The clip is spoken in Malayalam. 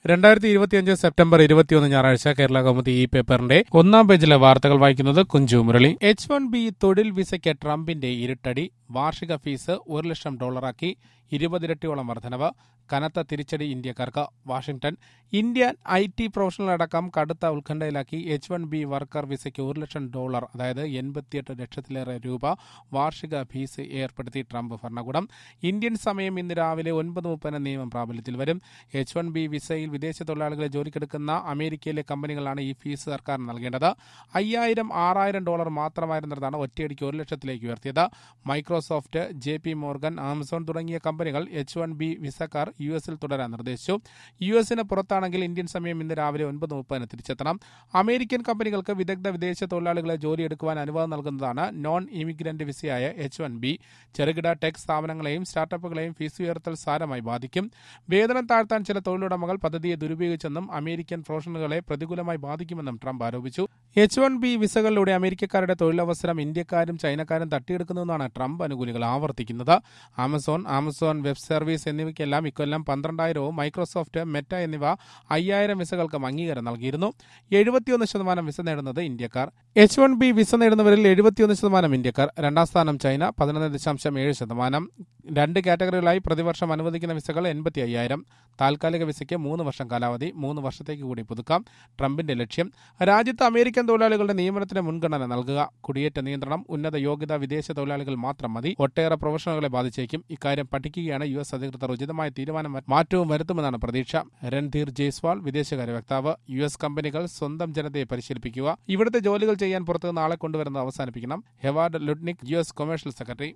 രണ്ടായിരത്തി ഇരുപത്തിയഞ്ച് സെപ്റ്റംബർ ഇരുപത്തിയൊന്ന് ഞായറാഴ്ച കേരള കൗമുദി ഈ പേപ്പറിന്റെ ഒന്നാം പേജിലെ വാർത്തകൾ വായിക്കുന്നത് Kunju Murali H one B തൊഴിൽ വിസയ്ക്ക് ട്രംപിന്റെ ഇരുട്ടടി വാർഷിക ഫീസ് ഒരു ലക്ഷം ഡോളറാക്കി ഇരുപതിരട്ടിയോളം വർധനവ് കനത്ത തിരിച്ചടി ഇന്ത്യക്കാർക്ക് Washington Indian I T professional അടക്കം കടുത്ത ഉത്കണ്ഠയിലാക്കി എച്ച് വൺ ബി വർക്കർ വിസയ്ക്ക് ഒരു ലക്ഷം ഡോളർ അതായത് എൺപത്തിയെട്ട് ലക്ഷത്തിലേറെ രൂപ വാർഷിക ഫീസ് ഏർപ്പെടുത്തി ട്രംപ് ഭരണകൂടം ഇന്ത്യൻ സമയം ഇന്ന് രാവിലെ ഒൻപത് മുപ്പതിന് നിയമം പ്രാബല്യത്തിൽ വരും എച്ച് വൺ ബി വിസയിൽ വിദേശ തൊഴിലാളികളെ ജോലിക്കെടുക്കുന്ന അമേരിക്കയിലെ കമ്പനികളാണ് ഈ ഫീസ് സർക്കാർ നൽകേണ്ടത് അയ്യായിരം ആറായിരം ഡോളർ മാത്രമായിരുന്നതാണ് ഒറ്റയടിക്ക് ഒരു ലക്ഷത്തിലേക്ക് ഉയർത്തിയത് Microsoft J P Morgan Amazon തുടങ്ങിയ കമ്പനികൾ എച്ച് വൺ ബി വിസക്കാർ യു എസിൽ തുടരാൻ നിർദ്ദേശിച്ചു യു എസിന് പുറത്താണെങ്കിൽ ഇന്ത്യൻ സമയം ഇന്ന് രാവിലെ ഒൻപത് മുപ്പതിന് തിരിച്ചെത്തണം അമേരിക്കൻ കമ്പനികൾക്ക് വിദഗ്ധ വിദേശ തൊഴിലാളികളെ ജോലിയെടുക്കുവാൻ അനുവാദം നൽകുന്നതാണ് നോൺ ഇമിഗ്രന്റ് വിസയായ എച്ച് വൺ ബി ചെറുകിട ടെക് സ്ഥാപനങ്ങളെയും സ്റ്റാർട്ടപ്പുകളെയും ഫീസ് ഉയർത്തൽ സാരമായി ബാധിക്കും വേതനം താഴ്ത്താൻ ചില തൊഴിലുടമകൾ പദ്ധതിയെ ദുരുപയോഗിച്ചെന്നും അമേരിക്കൻ പ്രൊഫഷണലുകളെ പ്രതികൂലമായി ബാധിക്കുമെന്നും ട്രംപ് ആരോപിച്ചു എച്ച് വൺ ബി വിസകളിലൂടെ അമേരിക്കക്കാരുടെ തൊഴിലവസരം ഇന്ത്യക്കാരും ചൈനക്കാരും തട്ടിയെടുക്കുന്നുവെന്നാണ് ട്രംപ് അനുകൂലികൾ ആവർത്തിക്കുന്നത് ആമസോൺ ആമസോൺ വെബ് സർവീസ് എന്നിവയ്ക്കെല്ലാം ഇക്കൊല്ലം പന്ത്രണ്ടായിരവും മൈക്രോസോഫ്റ്റ് മെറ്റ എന്നിവ അയ്യായിരം വിസകൾക്കും അംഗീകാരം നൽകിയിരുന്നു എഴുപത്തിയൊന്ന് ശതമാനം വിസ നേടുന്നത് ഇന്ത്യക്കാർ എച്ച് വൺ ബി വിസ നേടുന്നവരിൽ എഴുപത്തിയൊന്ന് ശതമാനം ഇന്ത്യക്കാർ രണ്ടാം സ്ഥാനം ചൈന പതിനൊന്ന് ദശാംശം ഏഴ് ശതമാനം രണ്ട് കാറ്റഗറികളായി പ്രതിവർഷം അനുവദിക്കുന്ന വിസകൾ എൺപത്തി അയ്യായിരം താൽക്കാലിക വിസയ്ക്ക് മൂന്ന് വർഷം കാലാവധി മൂന്ന് വർഷത്തേക്ക് കൂടി പുതുക്കാം ട്രംപിന്റെ ലക്ഷ്യം രാജ്യത്ത് അമേരിക്കൻ തൊഴിലാളികളുടെ നിയമനത്തിന് മുൻഗണന നൽകുക കുടിയേറ്റ നിയന്ത്രണം ഉന്നത യോഗ്യത വിദേശ തൊഴിലാളികൾ മാത്രം മതി ഒട്ടേറെ പ്രൊഫഷണലുകളെ ബാധിച്ചേക്കും ഇക്കാര്യം പഠിക്കുകയാണ് യു എസ് അധികൃതർ ഉചിതമായ തീരുമാനം മാറ്റവും വരുത്തുമെന്നാണ് പ്രതീക്ഷ രൺധീർ ജയ്സ്വാൾ വിദേശകാര്യ വക്താവ് യു എസ് കമ്പനികൾ സ്വന്തം ജനതയെ പരിശീലിപ്പിക്കുക ഇവിടുത്തെ ജോലികൾ ചെയ്യാൻ പുറത്തുനിന്ന് ആളെ കൊണ്ടുവരുന്നത് അവസാനിപ്പിക്കണം Howard Lutnick U S commercial secretary